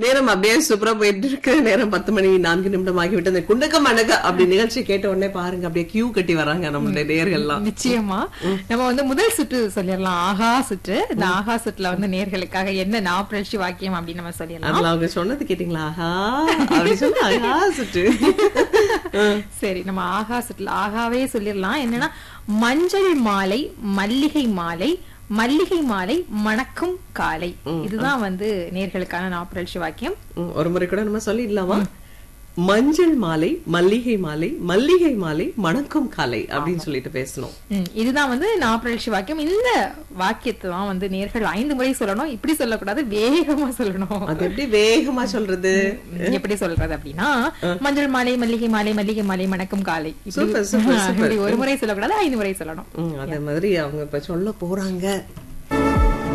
நேரம் அப்படியே சூப்பரா போயிட்டு இருக்கு நேரம் பத்து மணி நான்கு நிமிடம் ஆகிவிட்டு இந்த குண்டக்க மணக்க அப்படி நிகழ்ச்சி கேட்ட உடனே பாருங்க அப்படியே கியூ கட்டி வராங்க நம்மளுடைய நேர்கள்லாம் நிச்சயமா நம்ம வந்து முதல் சுற்று சொல்லிடலாம் ஆகா சுற்று இந்த ஆகா சுற்றுல வந்து நேர்களுக்காக என்ன நாப்பழச்சி வாக்கியம் அப்படின்னு நம்ம சொல்லிடலாம் அதுல அவங்க சொன்னது கேட்டீங்களா ஆஹா அப்படி சொன்னா ஆஹா சுட்டு சரி நம்ம ஆகா சுற்றுல ஆகாவே சொல்லிடலாம் என்னன்னா மஞ்சள் மாலை மல்லிகை மாலை மல்லிகை மாலை மணக்கும் காலை இதுதான் வந்து நேர்களுக்கான நாப்பழச்சி வாக்கியம் ம், ஒரு முறை கூட நம்ம சொல்லிடலாமா மஞ்சள் மாலை மல்லிகை மாலை மல்லிகை மாலை மணக்கும் காலை அப்படின்னு சொல்லிட்டு பேசணும் ம், இதுதான் வந்து நாப்பழச்சி வாக்கியம் இந்த வாக்கியத்தை தான் வந்து நேர்கள் ஐந்து முறை சொல்லணும் இப்படி சொல்லக்கூடாது வேகமா சொல்லணும் அது எப்படி வேகமா சொல்றது எப்படி சொல்றது அப்படின்னா மஞ்சள் மாலை மல்லிகை மாலை மல்லிகை மாலை மணக்கும் காலை இப்படி- Super, super, super. இப்படி ஒரு முறை சொல்லக்கூடாது ஐந்து முறை சொல்லணும் ம், அதே மாதிரி அவங்க இப்ப சொல்ல போறாங்க